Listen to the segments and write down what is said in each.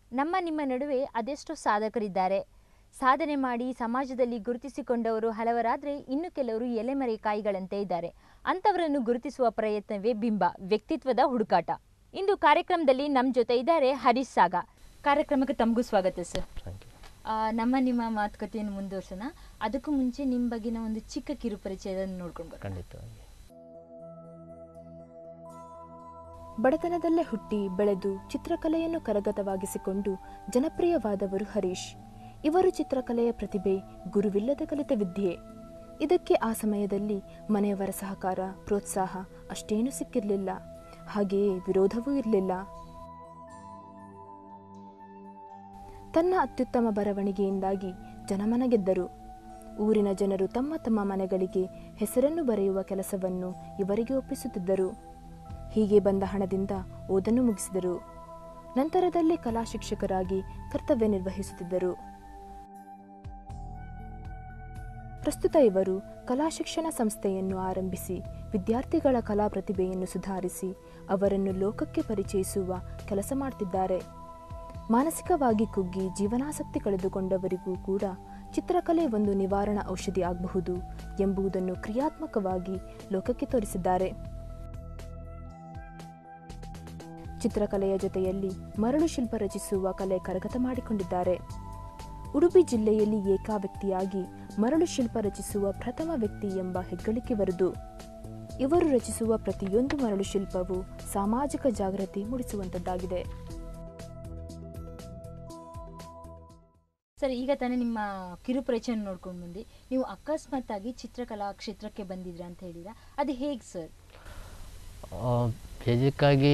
ನಮ್ಮ ನಿಮ್ಮ ನಡುವೆ ಅದೆಷ್ಟೋ ಸಾಧಕರಿದ್ದಾರೆ ಸಾಧನೆ ಮಾಡಿ ಸಮಾಜದಲ್ಲಿ ಗುರುತಿಸಿಕೊಂಡವರು ಹಲವರಾದರೆ ಇನ್ನು ಕೆಲವರು ಎಲೆಮರೆ ಕಾಯಿಗಳಂತೆ ಇದ್ದಾರೆ ಅಂಥವರನ್ನು ಗುರುತಿಸುವ ಪ್ರಯತ್ನವೇ ಬಿಂಬ ವ್ಯಕ್ತಿತ್ವದ ಹುಡುಕಾಟ ಇಂದು ಕಾರ್ಯಕ್ರಮದಲ್ಲಿ ನಮ್ಮ ಜೊತೆ ಇದ್ದಾರೆ ಹರೀಶ್ ಸಾಗ ಕಾರ್ಯಕ್ರಮಕ್ಕೆ ತಮಗೂ ಸ್ವಾಗತ ಸರ್ ಥ್ಯಾಂಕ್ ಯು ಆ, ನಮ್ಮ ನಿಮ್ಮ ಮಾತುಕತೆಯನ್ನು ಮುಂದುವರ್ಸೋಣ ಅದಕ್ಕೂ ಮುಂಚೆ ನಿಮ್ಮ ಬಗ್ಗಿನ ಒಂದು ಚಿಕ್ಕ ಕಿರು ಪರಿಚಯವನ್ನು ನೋಡ್ಕೊಂಡು ಬರೋಣ. ಖಂಡಿತವಾಗಿ ಬಡತನದಲ್ಲೇ ಹುಟ್ಟಿ ಬೆಳೆದು ಚಿತ್ರಕಲೆಯನ್ನು ಕರಗತವಾಗಿಸಿಕೊಂಡು ಜನಪ್ರಿಯವಾದವರು ಹರೀಶ್ ಇವರು ಚಿತ್ರಕಲೆಯ ಪ್ರತಿಭೆ ಗುರುವಿಲ್ಲದ ಕಲಿತ ವಿದ್ಯೆ ಇದಕ್ಕೆ ಆ ಸಮಯದಲ್ಲಿ ಮನೆಯವರ ಸಹಕಾರ ಪ್ರೋತ್ಸಾಹ ಅಷ್ಟೇನೂ ಸಿಕ್ಕಿರಲಿಲ್ಲ ಹಾಗೆಯೇ ವಿರೋಧವೂ ಇರಲಿಲ್ಲ ತನ್ನ ಅತ್ಯುತ್ತಮ ಬರವಣಿಗೆಯಿಂದಾಗಿ ಜನಮನ ಗೆದ್ದರು ಊರಿನ ಜನರು ತಮ್ಮ ತಮ್ಮ ಮನೆಗಳಿಗೆ ಹೆಸರನ್ನು ಬರೆಯುವ ಕೆಲಸವನ್ನು ಇವರಿಗೆ ಒಪ್ಪಿಸುತ್ತಿದ್ದರು ಹೀಗೆ ಬಂದ ಹಣದಿಂದ ಓದನ್ನು ಮುಗಿಸಿದರು ನಂತರದಲ್ಲೇ ಕಲಾ ಶಿಕ್ಷಕರಾಗಿ ಕರ್ತವ್ಯ ನಿರ್ವಹಿಸುತ್ತಿದ್ದರು ಪ್ರಸ್ತುತ ಇವರು ಕಲಾ ಶಿಕ್ಷಣ ಸಂಸ್ಥೆಯನ್ನು ಆರಂಭಿಸಿ ವಿದ್ಯಾರ್ಥಿಗಳ ಕಲಾ ಪ್ರತಿಭೆಯನ್ನು ಸುಧಾರಿಸಿ ಅವರನ್ನು ಲೋಕಕ್ಕೆ ಪರಿಚಯಿಸುವ ಕೆಲಸ ಮಾಡುತ್ತಿದ್ದಾರೆ ಮಾನಸಿಕವಾಗಿ ಕುಗ್ಗಿ ಜೀವನಾಸಕ್ತಿ ಕಳೆದುಕೊಂಡವರಿಗೂ ಕೂಡ ಚಿತ್ರಕಲೆ ಒಂದು ನಿವಾರಣಾ ಔಷಧಿ ಆಗಬಹುದು ಎಂಬುದನ್ನು ಕ್ರಿಯಾತ್ಮಕವಾಗಿ ಲೋಕಕ್ಕೆ ತೋರಿಸಿದ್ದಾರೆ ಚಿತ್ರಕಲೆಯ ಜೊತೆಯಲ್ಲಿ ಮರಳು ಶಿಲ್ಪ ರಚಿಸುವ ಕಲೆ ಕರಗತ ಮಾಡಿಕೊಂಡಿದ್ದಾರೆ ಉಡುಪಿ ಜಿಲ್ಲೆಯಲ್ಲಿ ಏಕಾ ವ್ಯಕ್ತಿಯಾಗಿ ಮರಳು ಶಿಲ್ಪ ರಚಿಸುವ ಪ್ರಥಮ ವ್ಯಕ್ತಿ ಎಂಬ ಹೆಗ್ಗಳಿಕೆ ಬರೆದು ಇವರು ರಚಿಸುವ ಪ್ರತಿಯೊಂದು ಮರಳು ಶಿಲ್ಪವು ಸಾಮಾಜಿಕ ಜಾಗೃತಿ ಮೂಡಿಸುವಂತದ್ದಾಗಿದೆ ಸರ್ ಈಗ ತಾನೇ ನಿಮ್ಮ ಕಿರು ಪರಿಚಯ ನೋಡ್ಕೊಂಡು ಬಂದು ನೀವು ಅಕಸ್ಮಾತ್ತಾಗಿ ಚಿತ್ರಕಲಾ ಕ್ಷೇತ್ರಕ್ಕೆ ಬಂದಿದ್ರ ಅಂತ ಹೇಳಿದ್ರ ಅದು ಹೇಗೆ ಸರ್ ಬೇಸಿಕ್ಕಾಗಿ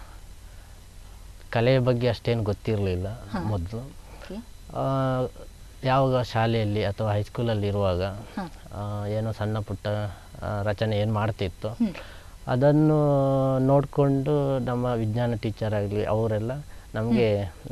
ಕಲೆಯ ಬಗ್ಗೆ ಅಷ್ಟೇನು ಗೊತ್ತಿರಲಿಲ್ಲ ಹಾ. ಮೊದಲು ಓಕೆ ಯಾವಾಗ ಶಾಲೆಯಲ್ಲಿ ಅಥವಾ ಹೈಸ್ಕೂಲಲ್ಲಿ ಇರುವಾಗ ಹಾ. ಆ, ಏನೋ ಸಣ್ಣ ಪುಟ್ಟ ಆ, ರಚನೆ ಏನು ಮಾಡ್ತಿತ್ತು ಹ್ಮ್. ಅದನ್ನು ನೋಡಿಕೊಂಡು ನಮ್ಮ ವಿಜ್ಞಾನ ಟೀಚರ್ ಆಗಲಿ ಅವರೆಲ್ಲ ನಮಗೆ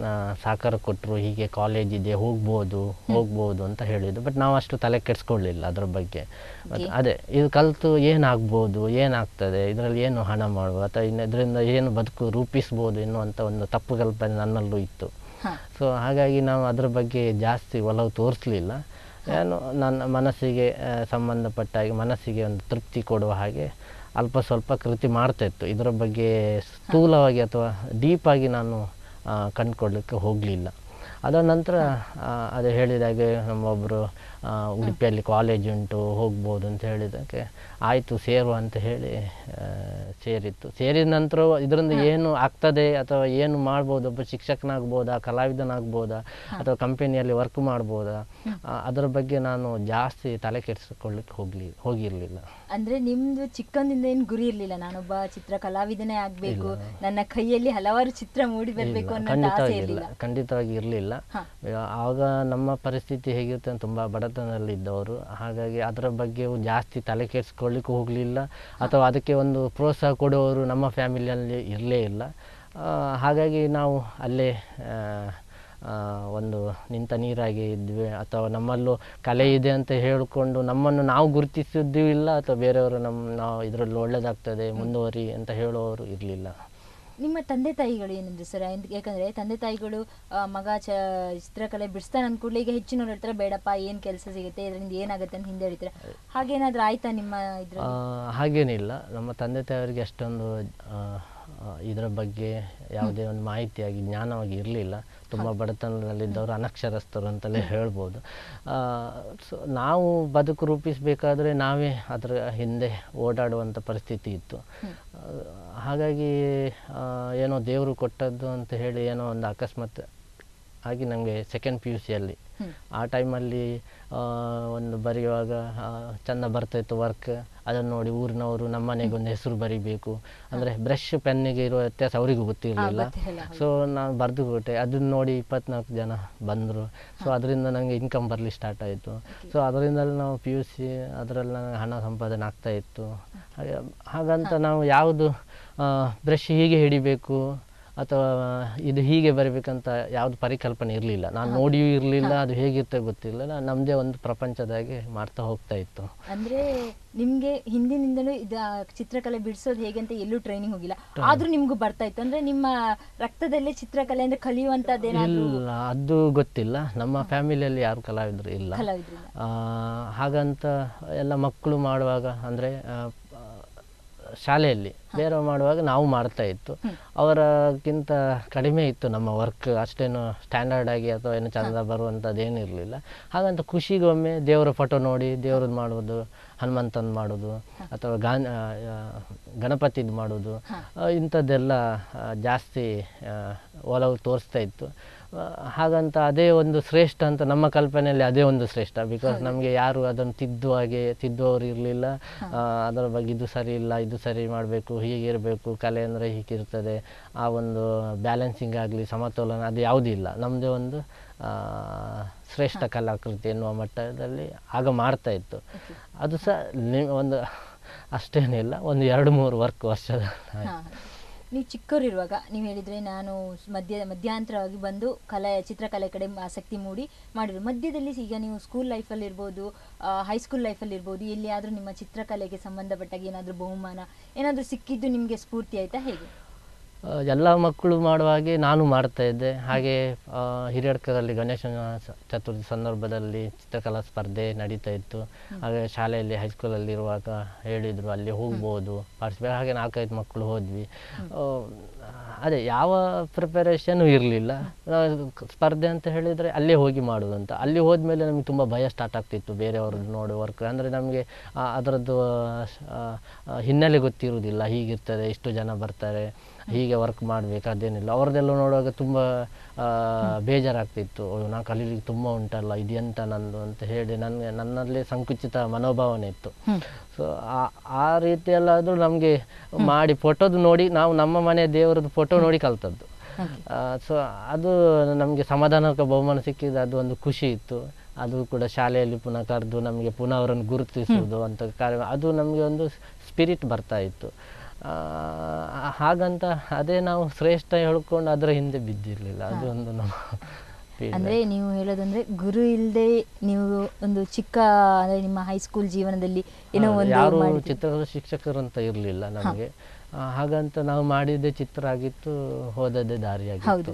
ಸಹಕಾರ ಕೊಟ್ಟರು ಹೀಗೆ ಕಾಲೇಜ್ ಇದೆ ಹೋಗ್ಬೋದು ಹೋಗ್ಬೋದು ಅಂತ ಹೇಳಿದ್ರು ಬಟ್ ನಾವು ಅಷ್ಟು ತಲೆ ಕೆಡಿಸ್ಕೊಳ್ಳಿಲ್ಲ ಅದ್ರ ಬಗ್ಗೆ ಮತ್ತು Okay. ಅದೇ ಇದು ಕಲಿತು ಏನಾಗ್ಬೋದು ಏನಾಗ್ತದೆ ಇದರಲ್ಲಿ ಏನು ಹಣ ಮಾಡುವ ಅಥವಾ ಇನ್ನು ಇದರಿಂದ ಏನು ಬದುಕು ರೂಪಿಸ್ಬೋದು ಎನ್ನುವಂಥ ಒಂದು ತಪ್ಪು ಕಲ್ಪನೆ ನನ್ನಲ್ಲೂ ಇತ್ತು ಹಾ ಸೊ ಹಾಗಾಗಿ ನಾವು ಅದ್ರ ಬಗ್ಗೆ ಜಾಸ್ತಿ ಒಲವು ತೋರಿಸಲಿಲ್ಲ ಏನು ನನ್ನ ಮನಸ್ಸಿಗೆ ಆ, ಸಂಬಂಧಪಟ್ಟ ಹಾಗೆ ಮನಸ್ಸಿಗೆ ಒಂದು ತೃಪ್ತಿ ಕೊಡುವ ಹಾಗೆ ಅಲ್ಪ ಸ್ವಲ್ಪ ಕೃತಿ ಮಾಡ್ತಾ ಇತ್ತು ಇದರ ಬಗ್ಗೆ ಸ್ಥೂಲವಾಗಿ ಅಥವಾ ಡೀಪಾಗಿ ನಾನು ಆ, ಕಂಡುಕೊಳ್ಳಿಕ್ಕೆ ಹೋಗಲಿಲ್ಲ ಅದರ ನಂತರ ಆ, ಅದೇ ಹೇಳಿದಾಗೆ ನಮ್ಮೊಬ್ಬರು ಉಡುಪಿಯಲ್ಲಿ ಕಾಲೇಜ್ ಉಂಟು ಹೋಗ್ಬೋದು ಅಂತ ಹೇಳಿದ್ದಕ್ಕೆ ಆಯಿತು ಸೇರುವ ಅಂತ ಹೇಳಿ ಆ, ಸೇರಿತ್ತು ಸೇರಿದ ನಂತರ ಇದರಿಂದ ಏನು ಆಗ್ತದೆ ಅಥವಾ ಏನು ಮಾಡ್ಬೋದು ಒಬ್ಬ ಶಿಕ್ಷಕನಾಗ್ಬೋದಾ ಕಲಾವಿದನಾಗ್ಬೋದಾ ಅಥವಾ ಕಂಪನಿಯಲ್ಲಿ ವರ್ಕ್ ಮಾಡ್ಬೋದಾ ಆ, ಅದರ ಬಗ್ಗೆ ನಾನು ಜಾಸ್ತಿ ತಲೆ ಕೆಡಿಸ್ಕೊಳ್ಳಿಕ್ಕೆ ಹೋಗ್ಲಿ ಹೋಗಿರಲಿಲ್ಲ ಅಂದ್ರೆ ನಿಮ್ದು ಚಿಕ್ಕಂದಿಂದ ಏನು ಗುರಿ ಇರ್ಲಿಲ್ಲ ನಾನೊಬ್ಬ ಚಿತ್ರ ಕಲಾವಿದನೇ ಆಗ್ಬೇಕು ನನ್ನ ಕೈಯಲ್ಲಿ ಹಲವಾರು ಚಿತ್ರ ಮೂಡಿ ಬರ್ಬೇಕು ಅನ್ನೋ ಆಸೆ ಖಂಡಿತವಾಗಿ ಇರ್ಲಿಲ್ಲ ಇಲ್ಲ ಖಂಡಿತವಾಗಿ ಇರಲಿಲ್ಲ ಹಾ. ಆವಾಗ ನಮ್ಮ ಪರಿಸ್ಥಿತಿ ಹೇಗಿರುತ್ತೆ ಅಂತ ತುಂಬ ಬಡತನದಲ್ಲಿದ್ದವರು ಹಾಗಾಗಿ ಅದರ ಬಗ್ಗೆ ಜಾಸ್ತಿ ತಲೆ ಕೆಡಿಸ್ಕೊಳ್ಳಿಕ್ಕೆ ಹೋಗಲಿಲ್ಲ ಅಥವಾ ಅದಕ್ಕೆ ಒಂದು ಪ್ರೋತ್ಸಾಹ ಕೊಡುವವರು ನಮ್ಮ ಫ್ಯಾಮಿಲಿಯಲ್ಲಿ ಇರಲೇ ಇಲ್ಲ ಆ, ಹಾಗಾಗಿ ನಾವು ಅಲ್ಲೇ ಆ, ಆ, ಒಂದು ನಿಂತ ನೀರಾಗಿ ಇದ್ವಿ ಅಥವಾ ನಮ್ಮಲ್ಲೂ ಕಲೆ ಇದೆ ಅಂತ ಹೇಳಿಕೊಂಡು ನಮ್ಮನ್ನು ನಾವು ಗುರುತಿಸಿದ್ದೂ ಇಲ್ಲ ಅಥವಾ ಬೇರೆಯವರು ನಮ್ಮ ನಾವು ಇದರಲ್ಲಿ ಒಳ್ಳೆಯದಾಗ್ತದೆ ಮುಂದುವರಿ ಅಂತ ಹೇಳುವವರು ಇರಲಿಲ್ಲ ನಿಮ್ಮ ತಂದೆ ತಾಯಿಗಳು ಏನಂದ್ರೆ ಸರ್ ಯಾಕಂದ್ರೆ ತಂದೆ ತಾಯಿಗಳು ಆ, ಮಗ ಚ ಚಿತ್ರಕಲೆ ಬಿಡಿಸ್ತಾನೆ ಅಂದ ಕೂಡಲೇ ಈಗ ಹೆಚ್ಚಿನವ್ರು ಹೇಳ್ತಾರೆ ಬೇಡಪ್ಪ ಏನು ಕೆಲಸ ಸಿಗುತ್ತೆ ಇದರಿಂದ ಏನಾಗುತ್ತೆ ಅಂತ ಹಿಂದೆ ಹೇಳ್ತಾರೆ ಹಾಗೇನಾದ್ರೂ ಆಯ್ತಾ ನಿಮ್ಮ ಇದ್ರ ಆ, ಹಾಗೇನಿಲ್ಲ ನಮ್ಮ ತಂದೆ ತಾಯಿಯವರಿಗೆ ಅಷ್ಟೊಂದು ಆ, ಆ, ಇದರ ಬಗ್ಗೆ ಯಾವುದೇ ಒಂದು ಮಾಹಿತಿಯಾಗಿ ಜ್ಞಾನವಾಗಿ ಇರಲಿಲ್ಲ ತುಂಬ ಬಡತನದಲ್ಲಿದ್ದವರು ಅನಕ್ಷರಸ್ಥರು ಅಂತಲೇ ಹೇಳ್ಬೋದು ಸೊ ನಾವು ಬದುಕು ರೂಪಿಸಬೇಕಾದ್ರೆ ನಾವೇ ಅದರ ಹಿಂದೆ ಓಡಾಡುವಂಥ ಪರಿಸ್ಥಿತಿ ಇತ್ತು ಆ, ಹಾಗಾಗಿ ಆ, ಏನೋ ದೇವರು ಕೊಟ್ಟದ್ದು ಅಂತ ಹೇಳಿ ಏನೋ ಒಂದು ಅಕಸ್ಮಾತ್ ಆಗಿ ನನಗೆ ಸೆಕೆಂಡ್ ಪಿ ಯು ಸಿಯಲ್ಲಿ ಹ್ಮ್. ಆ ಟೈಮಲ್ಲಿ ಒಂದು ಬರೆಯುವಾಗ ಆ, ಚೆಂದ ಬರ್ತಾಯಿತ್ತು ವರ್ಕ್ ಅದನ್ನು ನೋಡಿ ಊರಿನವರು ನಮ್ಮ ಮನೆಗೆ ಒಂದು ಹೆಸರು ಬರಿಬೇಕು ಅಂದರೆ ಬ್ರಷ್ ಪೆನ್ನಿಗೆ ಇರುವ ವ್ಯತ್ಯಾಸ ಅವರಿಗೂ ಗೊತ್ತಿರಲಿಲ್ಲ ಗೊತ್ತಿರಲ್ಲ, ಹೌದು. ಸೊ ನಾನು ಬರೆದು ಕೊಟ್ಟೆ ಅದನ್ನು ನೋಡಿ ಇಪ್ಪತ್ನಾಲ್ಕು ಜನ ಬಂದರು ಸೊ ಅದರಿಂದ ನನಗೆ ಇನ್ಕಮ್ ಬರಲಿ ಸ್ಟಾರ್ಟ್ ಆಯಿತು ಸೊ ಅದರಿಂದಲೇ ನಾವು ಪಿ ಯು ಸಿ ಅದರಲ್ಲಿ ನನಗೆ ಹಣ ಸಂಪಾದನೆ ಆಗ್ತಾ ಇತ್ತು ಹಾಗೆ ಹಾಗಂತ ನಾವು ಯಾವುದು ಬ್ರಷ್ ಹೀಗೆ ಹಿಡಿಬೇಕು ಅಥವಾ ಇದು ಹೀಗೆ ಬರಬೇಕಂತ ಯಾವುದು ಪರಿಕಲ್ಪನೆ ಇರಲಿಲ್ಲ ನಾನು ನೋಡಿಯೂ ಇರಲಿಲ್ಲ ಅದು ಹೇಗಿರ್ತದೆ ಗೊತ್ತಿಲ್ಲ ನಾನು ನಮ್ಮದೇ ಒಂದು ಪ್ರಪಂಚದಾಗೆ ಮಾಡ್ತಾ ಹೋಗ್ತಾ ಇತ್ತು ಅಂದ್ರೆ ನಿಮ್ಗೆ ಹಿಂದಿನಿಂದಲೂ ಇದು ಆ ಚಿತ್ರಕಲೆ ಬಿಡಿಸೋದು ಹೇಗೆ ಅಂತ ಎಲ್ಲೂ ಟ್ರೈನಿಂಗ್ ಹೋಗಿಲ್ಲ ಆದ್ರೂ ನಿಮ್ಗೂ ಬರ್ತಾ ಇತ್ತು ಅಂದ್ರೆ ನಿಮ್ಮ ರಕ್ತದಲ್ಲೇ ಚಿತ್ರಕಲೆ ಅಂದ್ರೆ ಕಲಿಯುವಂತದ್ದೇನಾದ್ರೂ ಇಲ್ಲ ಅದು ಗೊತ್ತಿಲ್ಲ ನಮ್ಮ ಫ್ಯಾಮಿಲಿಯಲ್ಲಿ ಯಾರು ಕಲಾವಿದರು ಇಲ್ಲ ಕಲಾವಿದ್ರಿಂದ ಆ, ಹಾಗಂತ ಎಲ್ಲ ಮಕ್ಕಳು ಮಾಡುವಾಗ ಅಂದರೆ ಶಾಲೆಯಲ್ಲಿ ಬೇರೆ ಮಾಡುವಾಗ ನಾವು ಮಾಡ್ತಾ ಇತ್ತು ಅವರಕ್ಕಿಂತ ಕಡಿಮೆ ಇತ್ತು ನಮ್ಮ ವರ್ಕ್ ಅಷ್ಟೇನು ಸ್ಟ್ಯಾಂಡರ್ಡ್ ಆಗಿ ಅಥವಾ ಏನು ಚಂದ ಬರುವಂಥದ್ದು ಏನೂ ಇರಲಿಲ್ಲ ಹಾಗಂತ ಖುಷಿಗೊಮ್ಮೆ ದೇವರ ಫೋಟೋ ನೋಡಿ ದೇವ್ರದ್ದು ಮಾಡೋದು ಹನುಮಂತಂದು ಮಾಡೋದು ಅಥವಾ ಗಾನ್ ಆ, ಆ, ಗಣಪತಿದು ಮಾಡೋದು ಆ, ಇಂಥದ್ದೆಲ್ಲ ಆ, ಜಾಸ್ತಿ ಆ, ಒಲವು ತೋರಿಸ್ತಾ ಇತ್ತು ಆ, ಹಾಗಂತ ಅದೇ ಒಂದು ಶ್ರೇಷ್ಠ ಅಂತ ನಮ್ಮ ಕಲ್ಪನೆಯಲ್ಲಿ ಅದೇ ಒಂದು ಶ್ರೇಷ್ಠ ಬಿಕಾಸ್ ನಮಗೆ ಯಾರು ಅದನ್ನು ತಿದ್ದುವ ಹಾಗೆ ತಿದ್ದುವವರು ಇರಲಿಲ್ಲ ಅದರ ಬಗ್ಗೆ ಇದು ಸರಿ ಇಲ್ಲ ಇದು ಸರಿ ಮಾಡಬೇಕು ಹೀಗಿರಬೇಕು ಕಲೆ ಅಂದರೆ ಹೀಗಿರ್ತದೆ ಆ ಒಂದು ಬ್ಯಾಲೆನ್ಸಿಂಗ್ ಆಗಲಿ ಸಮತೋಲನ ಅದು ಯಾವುದೂ ಇಲ್ಲ ನಮ್ಮದೇ ಒಂದು ಆ, ಶ್ರೇಷ್ಠ ಕಲಾಕೃತಿ ಎನ್ನುವ ಮಟ್ಟದಲ್ಲಿ ಆಗ ಮಾಡ್ತಾ ಇತ್ತು ಅದು ಸಹ ನಿ- ಒಂದು ಅಷ್ಟೇನಿಲ್ಲ ಒಂದು ಎರಡು ಮೂರು ವರ್ಕ್ ವರ್ಷದ ಹಾ, ಹಾ. ನೀವು ಚಿಕ್ಕವರಿರುವಾಗ ನೀವು ಹೇಳಿದ್ರೆ ನಾನು ಸ್- ಮಧ್ಯ ಮಧ್ಯಂತರವಾಗಿ ಬಂದು ಕಲೆ ಚಿತ್ರಕಲೆ ಕಡೆ ಆಸಕ್ತಿ ಮೂಡಿ ಮಾಡಿದ್ರು ಮಧ್ಯದಲ್ಲಿ ಈಗ ನೀವು ಸ್ಕೂಲ್ ಲೈಫಲ್ಲಿ ಇರ್ಬೋದು ಹೈಸ್ಕೂಲ್ ಲೈಫಲ್ಲಿ ಇರ್ಬೋದು ಎಲ್ಲಿಯಾದ್ರೂ ನಿಮ್ಮ ಚಿತ್ರಕಲೆಗೆ ಸಂಬಂಧಪಟ್ಟಾಗ ಏನಾದರೂ ಬಹುಮಾನ ಏನಾದರೂ ಸಿಕ್ಕಿದ್ದು ನಿಮಗೆ ಸ್ಫೂರ್ತಿ ಆಯ್ತಾ ಹೇಗೆ ಆ, ಎಲ್ಲ ಮಕ್ಕಳು ಮಾಡುವ ಹಾಗೆ ನಾನು ಮಾಡ್ತಾ ಇದ್ದೆ ಹಾಗೆ ಆ, ಹಿರಿಯಡ್ಕದಲ್ಲಿ ಗಣೇಶನ ಸ- ಚತುರ್ಥಿ ಸಂದರ್ಭದಲ್ಲಿ ಚಿತ್ರಕಲಾ ಸ್ಪರ್ಧೆ ನಡೀತಾ ಇತ್ತು ಹಾಗೆ ಶಾಲೆಯಲ್ಲಿ ಹೈಸ್ಕೂಲಲ್ಲಿ ಇರುವಾಗ ಹೇಳಿದರು ಅಲ್ಲಿ ಹೋಗ್ಬೋದು ಪಾರ್ಟಿಸಿಪೇಟ್ ಹಾಗೆ ನಾಲ್ಕೈದು ಮಕ್ಕಳು ಹೋದ್ವಿ ಆ, ಅದೇ ಯಾವ ಪ್ರಿಪರೇಷನು ಇರಲಿಲ್ಲ ಸ್ಪರ್ಧೆ ಅಂತ ಹೇಳಿದರೆ ಅಲ್ಲೇ ಹೋಗಿ ಮಾಡೋದು ಅಂತ ಅಲ್ಲಿ ಹೋದ್ಮೇಲೆ ನಮಗೆ ತುಂಬ ಭಯ ಸ್ಟಾರ್ಟ್ ಆಗ್ತಿತ್ತು ಬೇರೆಯವ್ರದ್ದು ನೋಡಿ ವರ್ಕ್ ಅಂದರೆ ನಮಗೆ ಅದರದ್ದು ಆ, ಆ, ಹಿನ್ನೆಲೆ ಗೊತ್ತಿರುವುದಿಲ್ಲ ಹೀಗಿರ್ತದೆ ಇಷ್ಟು ಜನ ಬರ್ತಾರೆ ಹೀಗೆ ವರ್ಕ್ ಮಾಡಬೇಕು ಅದೇನಿಲ್ಲ ಅವ್ರದ್ದೆಲ್ಲ ನೋಡುವಾಗ ತುಂಬ ಬೇಜಾರಾಗ್ತಿತ್ತು ಅಯ್ಯೋ, ನಾನು ಕಲೀಲಿಕ್ಕೆ ತುಂಬ ಉಂಟಲ್ಲ ಇದೆಂತ ನಂದು ಅಂತ ಹೇಳಿ ನನಗೆ ನನ್ನಲ್ಲಿ ಸಂಕುಚಿತ ಮನೋಭಾವನೆ ಇತ್ತು ಸೊ ಆ ರೀತಿಯಲ್ಲಾದರೂ ನಮಗೆ ಮಾಡಿ ಫೋಟೋದು ನೋಡಿ ನಾವು ನಮ್ಮ ಮನೆ ದೇವರದ್ದು ಫೋಟೋ ನೋಡಿ ಕಲ್ತದ್ದು ಸೊ ಅದು ನಮಗೆ ಸಮಾಧಾನಕ ಬಹುಮಾನ ಸಿಕ್ಕಿದ್ದು ಅದು ಒಂದು ಖುಷಿ ಇತ್ತು ಅದು ಕೂಡ ಶಾಲೆಯಲ್ಲಿ ಪುನಃ ಕರೆದು ನಮಗೆ ಪುನಃ ಅವರನ್ನು ಗುರುತಿಸುವುದು ಅಂತ ಕಾರ್ಯ ಅದು ನಮಗೆ ಒಂದು ಸ್ಪಿರಿಟ್ ಬರ್ತಾ ಇತ್ತು ಆ, ಹಾಗಂತ ಅದೇ ನಾವು ಶ್ರೇಷ್ಠ ಹೇಳ್ಕೊಂಡು ಅದರ ಹಿಂದೆ ಬಿದ್ದಿರಲಿಲ್ಲ ಅದು ಒಂದು ನಮ್ಮ feedback. ಅಂದ್ರೆ ನೀವು ಹೇಳೋದಂದ್ರೆ ಗುರು ಇಲ್ಲದೆ ನೀವು ಒಂದು ಚಿಕ್ಕ ಅಂದ್ರೆ ನಿಮ್ಮ ಹೈಸ್ಕೂಲ್ ಜೀವನದಲ್ಲಿ ಏನೋ ಹೌದು, ಒಂದು ಯಾರು ಮಾಡಿದ್ರಿ. ಚಿತ್ರಕಲಾ ಶಿಕ್ಷಕರು ಅಂತ ಇರಲಿಲ್ಲ ನಮಗೆ ಆ, ಹಾಗಂತ ನಾವು ಮಾಡಿದ್ದೇ ಚಿತ್ರ ಆಗಿತ್ತು ಹೋದದ್ದೇ ದಾರಿಯಾಗಿತ್ತು ಹೌದು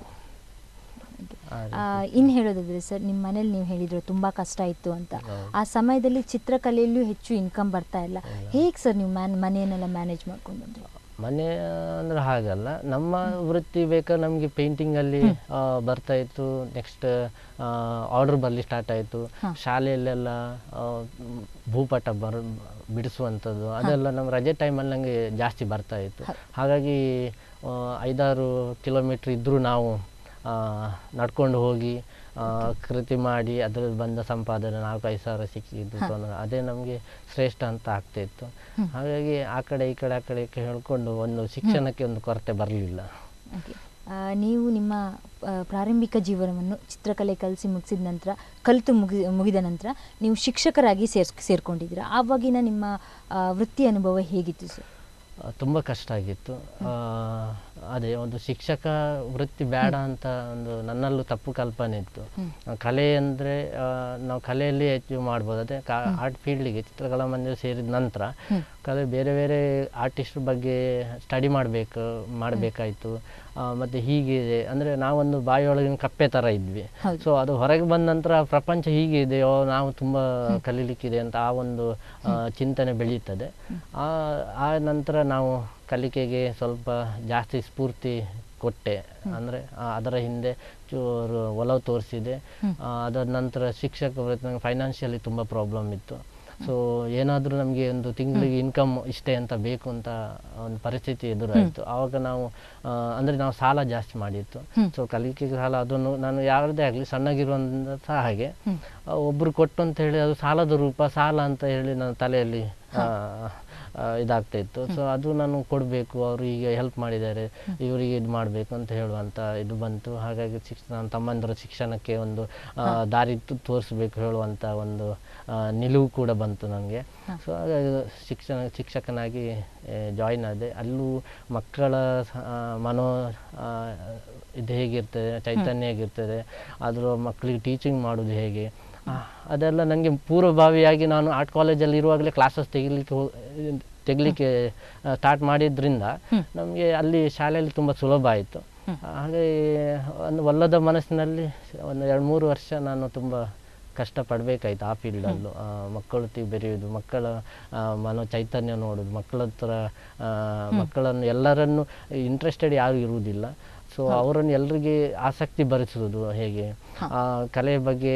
ಆ ರೀತಿ. ಆ, ಇನ್ ಹೇಳೋದಾದ್ರೆ ಸರ್ ನಿಮ್ಮ ಮನೇಲಿ ನೀವು ಹೇಳಿದ್ರು ತುಂಬಾ ಕಷ್ಟ ಇತ್ತು ಅಂತ ಆ ಸಮಯದಲ್ಲಿ ಚಿತ್ರಕಲೆಯಲ್ಲೂ ಹೆಚ್ಚು ಇನ್ಕಮ್ ಬರ್ತಾ ಇಲ್ಲ ಹೇಗೆ ಸರ್ ನೀವು ಮ್ಯಾನ್ ಮನೆಯನ್ನೆಲ್ಲ ಮ್ಯಾನೇಜ್ ಮಾಡ್ಕೊಂಡು ಬಂದ್ರಿ ಮನೆ ಅಂದ್ರೆ ಹಾಗಲ್ಲ ನಮ್ಮ ವೃತ್ತಿ ಬೇಕಾದ್ರೆ ನಮಗೆ ಪೇಂಟಿಂಗಲ್ಲಿ ಬರ್ತಾ ಇತ್ತು ನೆಕ್ಸ್ಟ್ ಆರ್ಡರ್ ಬರಲಿ ಸ್ಟಾರ್ಟ್ ಆಯಿತು ಶಾಲೆಯಲ್ಲೆಲ್ಲ ಆ, ಮ್, ಭೂಪಟ ಬರ್ ಬಿಡಿಸುವಂಥದ್ದು ಅದೆಲ್ಲ ನಮ್ಮ ರಜೆ ಟೈಮಲ್ಲಿ ನನಗೆ ಜಾಸ್ತಿ ಬರ್ತಾ ಇತ್ತು ಹಾಗಾಗಿ ಆ, ಐದಾರು ಕಿಲೋಮೀಟ್ರ್ ಇದ್ದರೂ ನಾವು ಆ, ನಡ್ಕೊಂಡು ಹೋಗಿ ಆ, ಕೃತಿ ಮಾಡಿ ಅದರಲ್ಲಿ ಬಂದ ಸಂಪಾದನೆ ನಾಲ್ಕು ಐದು ಸಾವಿರ ಸಿಕ್ಕಿದ್ದು ತೊಂದ್ರೆ ಅದೇ ನಮಗೆ ಶ್ರೇಷ್ಠ ಅಂತ ಆಗ್ತಾ ಇತ್ತು ಹಾಗಾಗಿ ಆ ಕಡೆ ಈ ಕಡೆ ಆ ಕಡೆ ಈ ಕಡೆ ಹೇಳ್ಕೊಂಡು ಒಂದು ಶಿಕ್ಷಣಕ್ಕೆ ಒಂದು ಕೊರತೆ ಬರಲಿಲ್ಲ Okay. ಆ, ನೀವು ನಿಮ್ಮ ಆ, ಪ್ರಾರಂಭಿಕ ಜೀವನವನ್ನು ಚಿತ್ರಕಲೆ ಕಲಿಸಿ ಮುಗಿಸಿದ ನಂತರ ಕಲಿತು ಮುಗಿ ಮುಗಿದ ನಂತರ ನೀವು ಶಿಕ್ಷಕರಾಗಿ ಸೇರ್ಸ್ ಸೇರ್ಕೊಂಡಿದ್ದೀರಾ ಆವಾಗಿನ ನಿಮ್ಮ ಆ, ವೃತ್ತಿ ಅನುಭವ ಹೇಗಿತ್ತು ಸರ್ ತುಂಬ ಕಷ್ಟ ಆಗಿತ್ತು ಆ, ಅದೇ ಒಂದು ಶಿಕ್ಷಕ ವೃತ್ತಿ ಬೇಡ ಅಂತ ಒಂದು ನನ್ನಲ್ಲೂ ತಪ್ಪು ಕಲ್ಪನೆ ಇತ್ತು ಆ, ಕಲೆ ಅಂದರೆ ನಾವು ಕಲೆಯಲ್ಲಿ ಹೆಚ್ಚು ಮಾಡ್ಬೋದು ಅದೇ ಆರ್ಟ್ ಫೀಲ್ಡಿಗೆ ಚಿತ್ರಕಲಾ ಮಂದಿರ ಸೇರಿದ ನಂತರ ಕಲೆ ಬೇರೆ ಬೇರೆ ಆರ್ಟಿಸ್ಟ್ ಬಗ್ಗೆ ಸ್ಟಡಿ ಮಾಡಬೇಕು ಮಾಡಬೇಕಾಯಿತು ಮತ್ತು ಹೀಗಿದೆ ಅಂದರೆ ನಾವೊಂದು ಬಾಯಿಯೊಳಗಿನ ಕಪ್ಪೆ ಥರ ಇದ್ವಿ ಹೌದು. ಸೊ ಅದು ಹೊರಗೆ ಬಂದ ನಂತರ ಪ್ರಪಂಚ ಹೀಗೆ ಇದೆಯೋ ನಾವು ತುಂಬ ಕಲೀಲಿಕ್ಕಿದೆ ಅಂತ ಆ ಒಂದು ಆ, ಚಿಂತನೆ ಬೆಳೀತದೆ ಆ ಆ ನಂತರ ನಾವು ಕಲಿಕೆಗೆ ಸ್ವಲ್ಪ ಜಾಸ್ತಿ ಸ್ಫೂರ್ತಿ ಕೊಟ್ಟೆ ಅಂದರೆ ಅದರ ಹಿಂದೆ ಚೂರು ಒಲವು ತೋರಿಸಿದೆ ಅದರ ನಂತರ ಶಿಕ್ಷಕ ವೃತ್ತಿ ನಂಗೆ ಫೈನಾನ್ಷಿಯಲಿ ತುಂಬ ಪ್ರಾಬ್ಲಮ್ ಇತ್ತು ಸೊ ಏನಾದರೂ ನಮಗೆ ಒಂದು ತಿಂಗಳಿಗೆ ಇನ್ಕಮ್ ಇಷ್ಟೇ ಅಂತ ಬೇಕು ಅಂತ ಒಂದು ಪರಿಸ್ಥಿತಿ ಎದುರಾಯಿತು ಆವಾಗ ನಾವು ಆ, ಅಂದರೆ ನಾವು ಸಾಲ ಜಾಸ್ತಿ ಮಾಡಿತ್ತು ಸೊ ಕಲಿಕೆಗೆ ಸಾಲ ಅದನ್ನು ನಾನು ಯಾವುದೇ ಆಗಲಿ ಸಣ್ಣಗಿರುವಂಥ ಸಹ ಹಾಗೆ ಆ, ಒಬ್ರು ಕೊಟ್ಟು ಅಂತ ಹೇಳಿ ಅದು ಸಾಲದ ರೂಪ ಸಾಲ ಅಂತ ಹೇಳಿ ನನ್ನ ತಲೆಯಲ್ಲಿ ಆ, ಆ, ಇದಾಗ್ತಾ ಇತ್ತು ಸೊ ಅದು ನಾನು ಕೊಡಬೇಕು ಅವರು ಈಗ ಹೆಲ್ಪ್ ಮಾಡಿದ್ದಾರೆ ಇವರಿಗೆ ಇದು ಮಾಡಬೇಕು ಅಂತ ಹೇಳುವಂಥ ಇದು ಬಂತು ಹಾಗಾಗಿ ಶಿಕ್ಷಣ ನನ್ನ ತಮ್ಮಂದಿರ ಶಿಕ್ಷಣಕ್ಕೆ ಒಂದು ಆ, ದಾರಿ ತು- ತೋರಿಸ್ಬೇಕು ಹೇಳುವಂಥ ಒಂದು ಆ, ನಿಲುವು ಕೂಡ ಬಂತು ನನಗೆ ಸೊ ಹಾಗಾಗಿ ಶಿಕ್ಷಣ ಶಿಕ್ಷಕನಾಗಿ ಜಾಯಿನ್ ಆದೆ ಅಲ್ಲೂ ಮಕ್ಕಳ ಸ- ಆ, ಮನೋ ಆ, ಇದು ಹೇಗಿರ್ತದೆ ಚೈತನ್ಯ ಹೇಗಿರ್ತದೆ ಅದರ ಮಕ್ಕಳಿಗೆ ಟೀಚಿಂಗ್ ಮಾಡೋದು ಹೇಗೆ ಆ, ಅದೆಲ್ಲ ನನಗೆ ಪೂರ್ವಭಾವಿಯಾಗಿ ನಾನು ಆರ್ಟ್ ಕಾಲೇಜಲ್ಲಿ ಇರುವಾಗಲೇ ಕ್ಲಾಸಸ್ ತೆಗಿಲಿಕ್ಕೆ ಹೋ- ತೆಗಿಲಿಕ್ಕೆ ಸ್ಟಾರ್ಟ್ ಮಾಡಿದ್ರಿಂದ ನಮಗೆ ಅಲ್ಲಿ ಶಾಲೆಯಲ್ಲಿ ತುಂಬ ಸುಲಭ ಆಯಿತು ಹಾಗೆ ಒಂದು ಒಲ್ಲದ ಮನಸ್ಸಿನಲ್ಲಿ ಒಂದು ಎರಡು ಮೂರು ವರ್ಷ ನಾನು ತುಂಬ ಕಷ್ಟಪಡಬೇಕಾಯ್ತು ಆ ಫೀಲ್ಡಲ್ಲೂ ಮಕ್ಕಳೊತ್ತಿಗೆ ಬೆರೆಯೋದು ಮಕ್ಕಳ ಆ, ಮನೋ ಚೈತನ್ಯ ನೋಡೋದು ಮಕ್ಕಳ ಹತ್ರ ಆ, ಮಕ್ಕಳನ್ನು ಎಲ್ಲರನ್ನು ಇಂಟ್ರೆಸ್ಟೆಡ್ ಯಾರು ಇರುವುದಿಲ್ಲ ಸೊ ಅವರನ್ನು ಎಲ್ಲರಿಗೆ ಆಸಕ್ತಿ ಭರಿಸೋದು ಹೇಗೆ ಆ ಕಲೆಯ ಬಗ್ಗೆ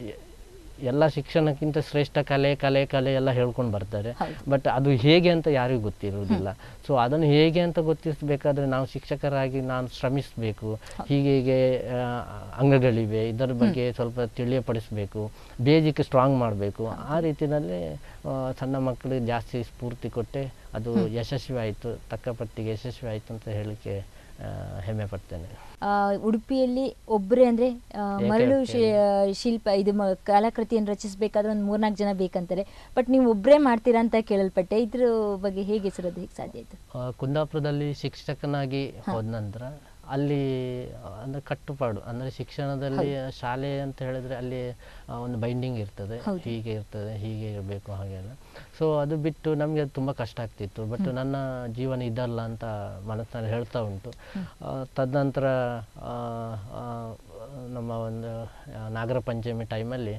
ಎಲ್ಲ ಶಿಕ್ಷಣಕ್ಕಿಂತ ಶ್ರೇಷ್ಠ ಕಲೆ ಕಲೆ ಕಲೆ ಎಲ್ಲ ಹೇಳ್ಕೊಂಡು ಬರ್ತಾರೆ ಬಟ್ ಅದು ಹೇಗೆ ಅಂತ ಯಾರಿಗೂ ಗೊತ್ತಿರುವುದಿಲ್ಲ ಸೊ ಅದನ್ನು ಹೇಗೆ ಅಂತ ಗೊತ್ತಿಸಬೇಕಾದ್ರೆ ನಾವು ಶಿಕ್ಷಕರಾಗಿ ನಾನು ಶ್ರಮಿಸಬೇಕು ಹೀಗೆ ಹೀಗೆ ಆ, ಅಂಗಗಳಿವೆ ಇದರ ಬಗ್ಗೆ ಸ್ವಲ್ಪ ತಿಳಿಯಪಡಿಸಬೇಕು ಬೇಜಿಕ್ ಸ್ಟ್ರಾಂಗ್ ಮಾಡಬೇಕು ಆ ರೀತಿಯಲ್ಲಿ ಆ, ಸಣ್ಣ ಮಕ್ಕಳಿಗೆ ಜಾಸ್ತಿ ಸ್ಫೂರ್ತಿ ಕೊಟ್ಟೆ ಅದು ಯಶಸ್ವಿ ಆಯಿತು ತಕ್ಕಪಟ್ಟಿಗೆ ಯಶಸ್ವಿ ಆಯಿತು ಅಂತ ಹೇಳಲಿಕ್ಕೆ ಆ, ಹೆಮ್ಮೆ ಪಡ್ತೇನೆ ಆ, ಉಡುಪಿಯಲ್ಲಿ ಒಬ್ಬರೇ ಅಂದರೆ ಮರಳು ಶಿ- ಶಿಲ್ಪ ಇದು ಮ- ಕಲಾಕೃತಿಯನ್ನು ರಚಿಸಬೇಕಾದ್ರೆ ಒಂದು ಮೂರ್ನಾಲ್ಕು ಜನ ಬೇಕಂತಾರೆ ಬಟ್ ನೀವು ಒಬ್ಬರೇ ಮಾಡ್ತೀರಾ ಅಂತ ಕೇಳಲ್ಪಟ್ಟೆ ಇದ್ರ ಬಗ್ಗೆ ಹೇಗೆ ಹೆಸರೋದು ಹೇಗೆ ಸಾಧ್ಯ ಆಯಿತು ಆ, ಕುಂದಾಪುರದಲ್ಲಿ ಶಿಕ್ಷಕನಾಗಿ ಹೋದ ನಂತರ ಅಲ್ಲಿ ಆ, ಅಂದ್ರೆ ಕಟ್ಟುಪಾಡು ಅಂದರೆ ಶಿಕ್ಷಣದಲ್ಲಿ ಶಾಲೆ ಅಂತ ಹೇಳಿದ್ರೆ ಅಲ್ಲಿ ಆ, ಒಂದು ಬೈಂಡಿಂಗ್ ಇರ್ತದೆ ಹೀಗೆ ಇರ್ತದೆ ಹೀಗೆ ಇರಬೇಕು ಹಾಗೆಲ್ಲ ಸೊ ಅದು ಬಿಟ್ಟು ನಮಗೆ ಅದು ತುಂಬ ಕಷ್ಟ ಆಗ್ತಿತ್ತು ಬಟ್ ನನ್ನ ಜೀವನ ಇದಲ್ಲ ಅಂತ ಮನಸ್ಸಿನಲ್ಲಿ ಹೇಳ್ತಾ ಉಂಟು ಆ, ತದನಂತರ ಆ, ಆ, ನಮ್ಮ ಒಂದು ಆ, ನಾಗರ ಪಂಚಮಿ ಟೈಮಲ್ಲಿ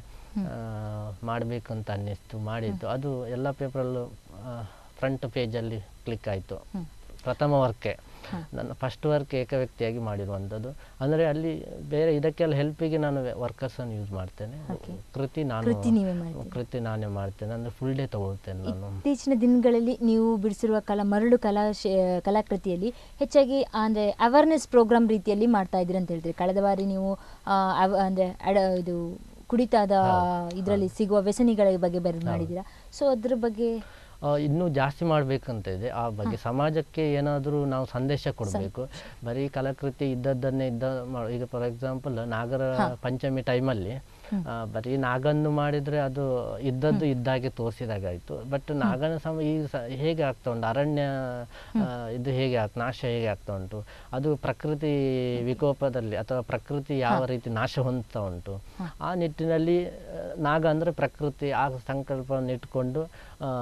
ಮಾಡಬೇಕು ಅಂತ ಅನ್ನಿಸ್ತು ಮಾಡಿದ್ದು ಅದು ಎಲ್ಲ ಪೇಪರಲ್ಲೂ ಫ್ರಂಟ್ ಪೇಜಲ್ಲಿ ಕ್ಲಿಕ್ ಆಯಿತು ಪ್ರಥಮ ವರ್ಕೆ ನನ್ನ ಫಸ್ಟ್ ವರ್ಕ್ ಏಕವ್ಯಕ್ತಿಯಾಗಿ ಮಾಡಿರುವಂಥದ್ದು ಅಂದರೆ ಅಲ್ಲಿ ಬೇರೆ ಇದಕ್ಕೆಲ್ಲ ಹೆಲ್ಪಿಗೆ ನಾನು ವರ್ಕರ್ಸನ್ನು ಯೂಸ್ ಮಾಡ್ತೇನೆ ಕೃತಿ ನಾನು ಕೃತಿ ನೀವೇ ಮಾಡ್ತೀರಾ? ಕೃತಿ ನಾನೇ ಮಾಡ್ತೇನೆ ಅಂದರೆ ಫುಲ್ ಡೇ ತಗೊಳ್ತೇನೆ ನಾನು ಇತ್ತೀಚಿನ ದಿನಗಳಲ್ಲಿ ನೀವು ಬಿಡಿಸಿರುವ ಕಲಾ ಮರಳು ಕಲಾ ಶೇ- ಕಲಾಕೃತಿಯಲ್ಲಿ ಹೆಚ್ಚಾಗಿ ಅಂದರೆ ಅವೇರ್ನೆಸ್ ಪ್ರೋಗ್ರಾಮ್ ರೀತಿಯಲ್ಲಿ ಮಾಡ್ತಾ ಇದ್ದೀರಿ ಅಂತ ಹೇಳ್ತೀರಿ ಕಳೆದ ಬಾರಿ ನೀವು ಆ, ಅವ- ಅಂದ್ರೆ ಅಡ ಇದು ಕುಡಿತಾದ ಇದರಲ್ಲಿ ಸಿಗುವ ವ್ಯಸನಿಗಳ ಬಗ್ಗೆ ಬರೆದು ಮಾಡಿದ್ದೀರಾ ಸೊ ಅದ್ರ ಬಗ್ಗೆ ಆ, ಇನ್ನೂ ಜಾಸ್ತಿ ಮಾಡಬೇಕಂತ ಇದೆ ಆ ಬಗ್ಗೆ ಸಮಾಜಕ್ಕೆ ಏನಾದರೂ ನಾವು ಸಂದೇಶ ಕೊಡಬೇಕು ಬರೀ ಕಲಾಕೃತಿ ಇದ್ದದ್ದನ್ನೇ ಇದ್ದ ಮಾ- ಈಗ ಫಾರ್ ಎಕ್ಸಾಂಪಲ್ ನಾಗರ ಪಂಚಮಿ ಟೈಮಲ್ಲಿ ಬರೀ ನಾಗನ್ನು ಮಾಡಿದರೆ ಅದು ಇದ್ದದ್ದು ಇದ್ದಾಗೆ ತೋರಿಸಿದಾಗಾಯಿತು ಬಟ್ ನಾಗನ ಸಮ ಈ ಸ- ಹೇಗೆ ಆಗ್ತಾ ಉಂಟು ಅರಣ್ಯ ಆ, ಇದು ಹೇಗೆ ಆಗ್ ನಾಶ ಹೇಗೆ ಆಗ್ತಾ ಉಂಟು ಅದು ಪ್ರಕೃತಿ ವಿಕೋಪದಲ್ಲಿ ಅಥವಾ ಪ್ರಕೃತಿ ಯಾವ ರೀತಿ ನಾಶ ಹೊಂದ್ತಾ ಉಂಟು ಆ ನಿಟ್ಟಿನಲ್ಲಿ ಆ, ನಾಗ ಅಂದರೆ ಪ್ರಕೃತಿ ಆ ಸಂಕಲ್ಪವನ್ನು ಇಟ್ಕೊಂಡು ಆ,